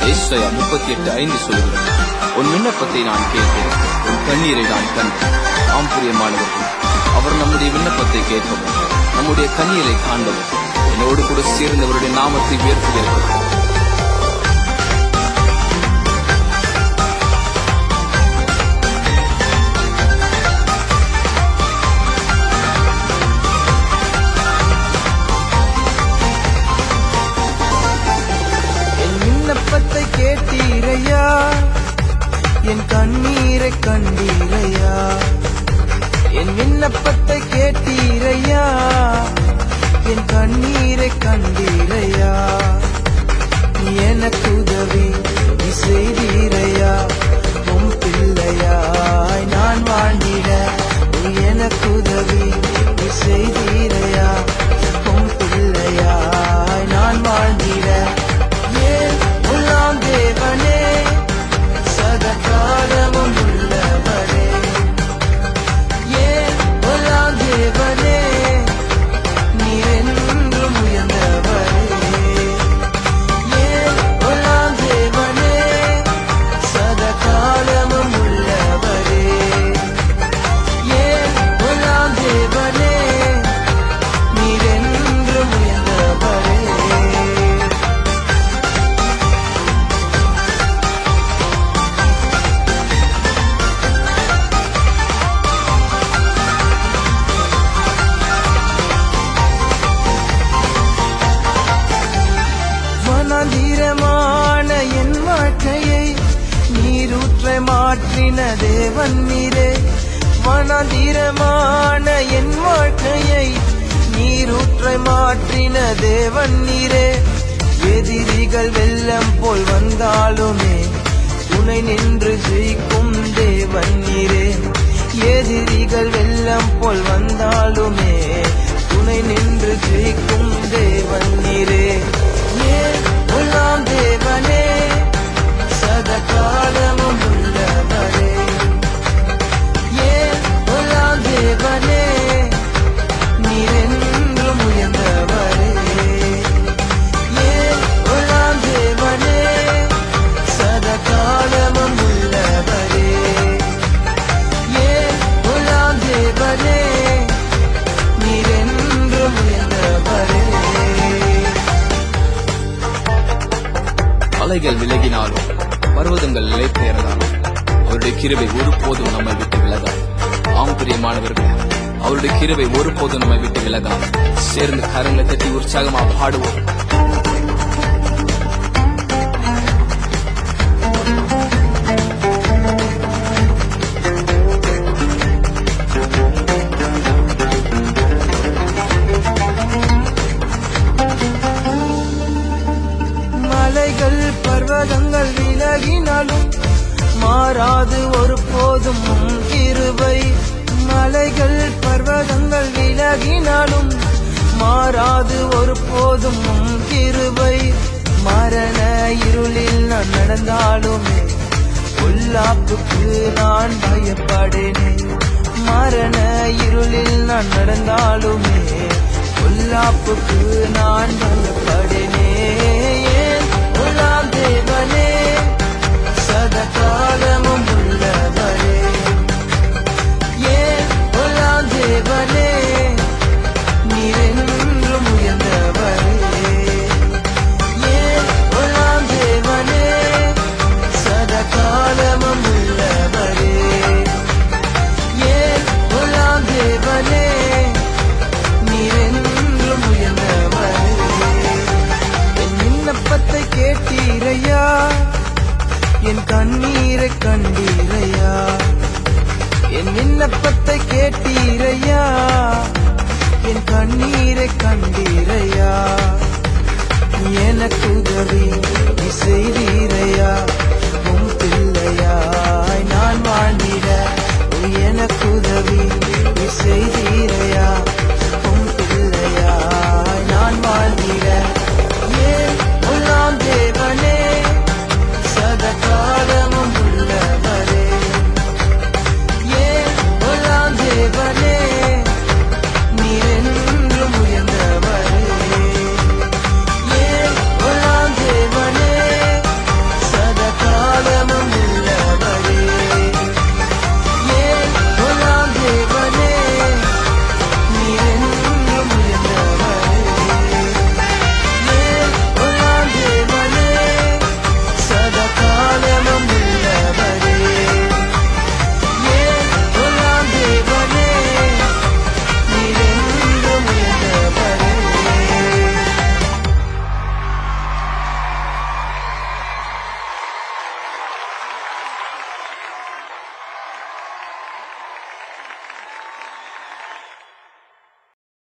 ஏசாயா முப்பத்தி எட்டு ஐந்து சொல்கிறது உன் விண்ணப்பத்தை நான் கேட்டேன் உன் கண்ணீரை நான் கண்டேன் ஆம் பிரியமானவர்கள் அவர் நம்முடைய விண்ணப்பத்தை கேட்கவும் நம்முடைய கண்ணீரை காண்பவர் என்னோடு கூட சேர்ந்தவருடைய நாமத்தை உயர்த்துகிறார்கள் என் விண்ணப்பத்தை கேட்டீரையா என் கண்ணீரை கண்டீரையா என் விண்ணப்பத்தை கேட்டீரையா என் கண்ணீரை கண்டீரையா நீ எனக்கு உதவி நீ செய்தீரையா உன் பிள்ளையாய் நான் வாழ்ந்திட நீ எனக்கு உதவி நீ செய்தீரையா உன் பிள்ளையாய் நான் வாழ்ந்திட ஏன் உள்ளாம் தேவனே சதகாலமும் உள்ளவரே ஏன் உள்ளாம் தேவனே நீர் என்றும் உயர்ந்தவரே ஏன் உள்ளாம் தேவனே சதகாலமும் உள்ளவரே ஏன் உள்ளாம் தேவனே நீர் என்றும் உயர்ந்தவரே வனதீரமான என் வாழ்க்கையை நீரூற்ற மாற்றின தேவன் நீரே வனதீரமான என் வாழ்க்கையை நீரூற்ற மாற்றின தேவன் நீரே எதிரிகள் வெள்ளம் போல் வந்தாலுமே துணை நின்று ஜெயிக்கும் தேவன் நீரே எதிரிகள் வெள்ளம் போல் வந்தாலுமே துணை நின்று ஜெயிக்கும் தேவன் நீரே ஏன் உள்ளாம் தேவனே சதகாலமும் உள்ளவரே ஏன் உள்ளாம் தேவனே நீர் என்றும் உயர்ந்தவரே ஏன் உள்ளாம் தேவனே சதகாலமும் உள்ளவரே ஏன் உள்ளாம் தேவனே நீர் என்றும் உயர்ந்தவரே அலைகள் விலகினாலும் பர்வதங்கள் நிலை பெயர்ந்தாலும் அவருடைய கிருபை ஒருபோதும் நம்மை விட்டு விலகாது ஆம் பிரியமானவர்களே அவருடைய கிருபை ஒருபோதும் நம்மை விட்டு விலகாது சேர்ந்து கரங்களை தட்டி உற்சாகமா பாடுவோம் மலைகள் பர்வதங்கள் விலகினாலும் மாறாது ஒரு போதும் கிருபை மலைகள் பர்வதங்கள் விலகினாலும் மாறாது ஒரு போதும் கிருபை மரண இருளில் நான் நடந்தாலுமே பொல்லாப்புக்கு நான் பயப்படேனே மரண இருளில் நான் நடந்தாலுமே பொல்லாப்புக்கு நான் பயப்படேனே ஏன் உள்ளாம் தேவனே சதகாலமும் உள்ளவரே